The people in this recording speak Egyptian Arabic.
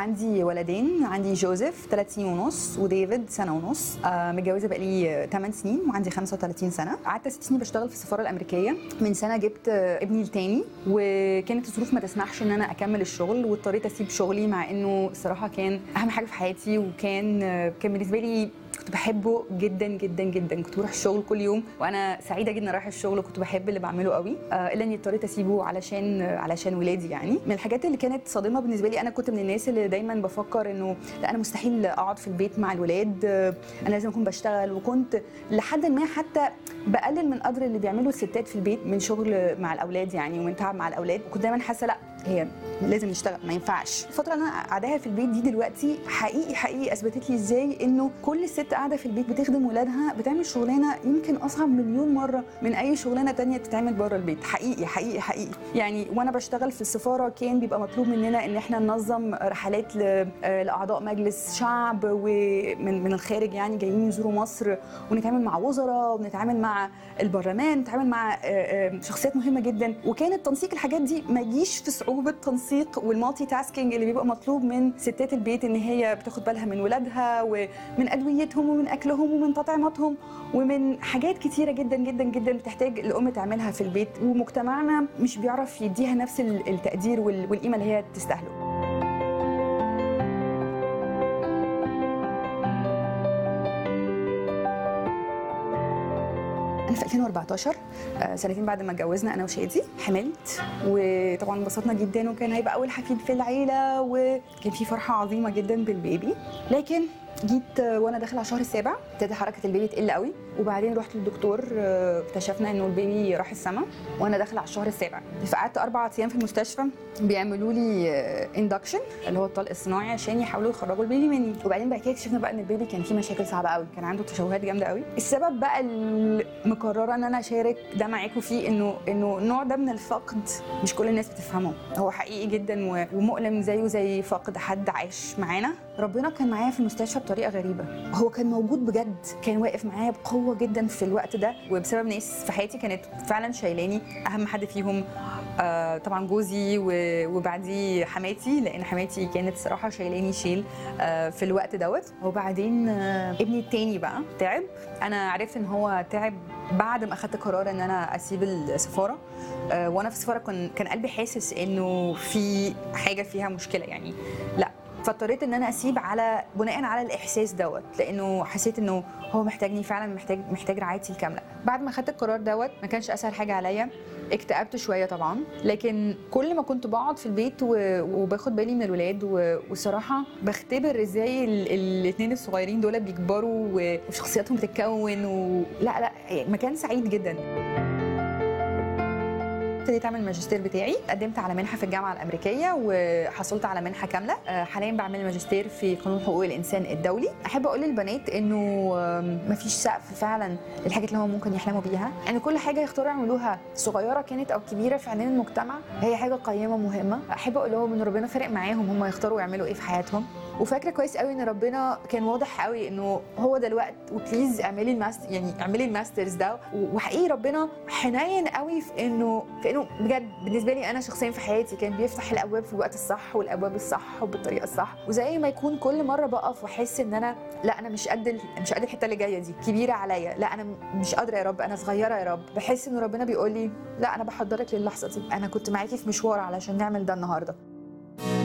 عندي ولدين عندي جوزيف ثلاث سنين ونص وديفيد سنه ونص آه متجوزه بقالي 8 سنين وعندي 35 سنه قعدت ست سنين بشتغل في السفاره الامريكيه من سنه جبت آه، ابني التاني وكانت الظروف ما تسمحش ان انا اكمل الشغل واضطريت اسيب شغلي مع انه الصراحه كان اهم حاجه في حياتي وكان آه، كان بالنسبه لي كنت بحبه جدا جدا جدا كنت بروح الشغل كل يوم وانا سعيده جدا رايحه الشغل وكنت بحب اللي بعمله قوي آه، الا اني اضطريت اسيبه علشان آه، علشان ولادي يعني من الحاجات اللي كانت صادمه بالنسبه لي انا كنت من الناس اللي دايما بفكر انه لا انا مستحيل اقعد في البيت مع الولاد آه، انا لازم اكون بشتغل وكنت لحد ما حتى بقلل من قدر اللي بيعمله الستات في البيت من شغل مع الاولاد يعني ومن تعب مع الاولاد وكنت دايما حاسه لا هي لازم نشتغل ما ينفعش الفتره اللي انا قاعداها في البيت دي دلوقتي حقيقي حقيقي اثبتت لي ازاي انه كل ست قاعده في البيت بتخدم ولادها بتعمل شغلانه يمكن اصعب مليون مره من اي شغلانه تانية بتتعمل بره البيت حقيقي حقيقي حقيقي يعني وانا بشتغل في السفاره كان بيبقى مطلوب مننا ان احنا ننظم رحلات ل- آه، لاعضاء مجلس شعب ومن من الخارج يعني جايين يزوروا مصر ونتعامل مع وزراء ونتعامل مع البرلمان نتعامل مع آه، آه، شخصيات مهمه جدا وكان التنسيق الحاجات دي ما يجيش في صعوبه تنسيق والمالتي تاسكينج اللي بيبقى مطلوب من ستات البيت ان هي بتاخد بالها من ولادها ومن ادويتهم ومن اكلهم ومن تطعيماتهم ومن حاجات كتيره جدا جدا جدا بتحتاج الام تعملها في البيت ومجتمعنا مش بيعرف يديها نفس ال- التقدير وال- والقيمه اللي هي تستاهله انا في 2014 آه، سنتين بعد ما اتجوزنا انا وشادي حملت وطبعا انبسطنا جدا وكان هيبقى اول حفيد في العيله وكان في فرحه عظيمه جدا بالبيبي لكن جيت آه، وانا داخله على الشهر السابع ابتدت حركه البيبي تقل قوي وبعدين رحت للدكتور آه، اكتشفنا انه البيبي راح السما وانا داخله على الشهر السابع فقعدت اربع ايام في المستشفى بيعملوا لي اندكشن اللي هو الطلق الصناعي عشان يحاولوا يخرجوا البيبي مني وبعدين بعد كده اكتشفنا بقى ان البيبي كان فيه مشاكل صعبه قوي كان عنده تشوهات جامده قوي السبب بقى اللي مقرره ان انا اشارك ده معاكم فيه انه انه النوع ده من الفقد مش كل الناس بتفهمه هو حقيقي جدا و- ومؤلم زيه زي فقد حد عايش معانا ربنا كان معايا في المستشفى بطريقه غريبه هو كان موجود بجد كان واقف معايا بقوه جدا في الوقت ده وبسبب ناس في حياتي كانت فعلا شايلاني اهم حد فيهم آه طبعا جوزي و- وبعديه حماتي لان حماتي كانت صراحه شايلاني شيل آه في الوقت دوت وبعدين آه ابني التاني بقى تعب انا عرفت ان هو تعب بعد ما اخدت قرار ان انا اسيب السفاره آه وانا في السفاره كان كان قلبي حاسس انه في حاجه فيها مشكله يعني لا فاضطريت ان انا اسيب على بناء على الاحساس دوت لانه حسيت انه هو محتاجني فعلا محتاج محتاج رعايتي الكامله بعد ما خدت القرار دوت ما كانش اسهل حاجه عليا اكتئبت شويه طبعا لكن كل ما كنت بقعد في البيت و- وباخد بالي من الولاد و- وصراحه بختبر ازاي الاثنين الصغيرين دول بيكبروا و- وشخصياتهم بتتكون ولا لا يعني مكان سعيد جدا ابتديت اعمل الماجستير بتاعي قدمت على منحه في الجامعه الامريكيه وحصلت على منحه كامله آه، حاليا بعمل الماجستير في قانون حقوق الانسان الدولي احب اقول للبنات انه آم، مفيش سقف فعلا للحاجات اللي هم ممكن يحلموا بيها ان كل حاجه يختاروا يعملوها صغيره كانت او كبيره في عينين المجتمع هي حاجه قيمه مهمه احب اقول لهم ان ربنا فارق معاهم هم يختاروا يعملوا ايه في حياتهم وفاكره كويس قوي ان ربنا كان واضح قوي انه هو ده الوقت وبليز اعملي الماستر يعني اعملي الماسترز ده وحقيقي ربنا حنين قوي في انه في انه بجد بالنسبه لي انا شخصيا في حياتي كان بيفتح الابواب في الوقت الصح والابواب الصح وبالطريقه الصح وزي ما يكون كل مره بقف واحس ان انا لا انا مش قد ال- مش قد الحته اللي جايه دي كبيره عليا لا انا مش قادره يا رب انا صغيره يا رب بحس ان ربنا بيقول لي لا انا بحضرك للحظه دي انا كنت معاكي في مشوار علشان نعمل ده النهارده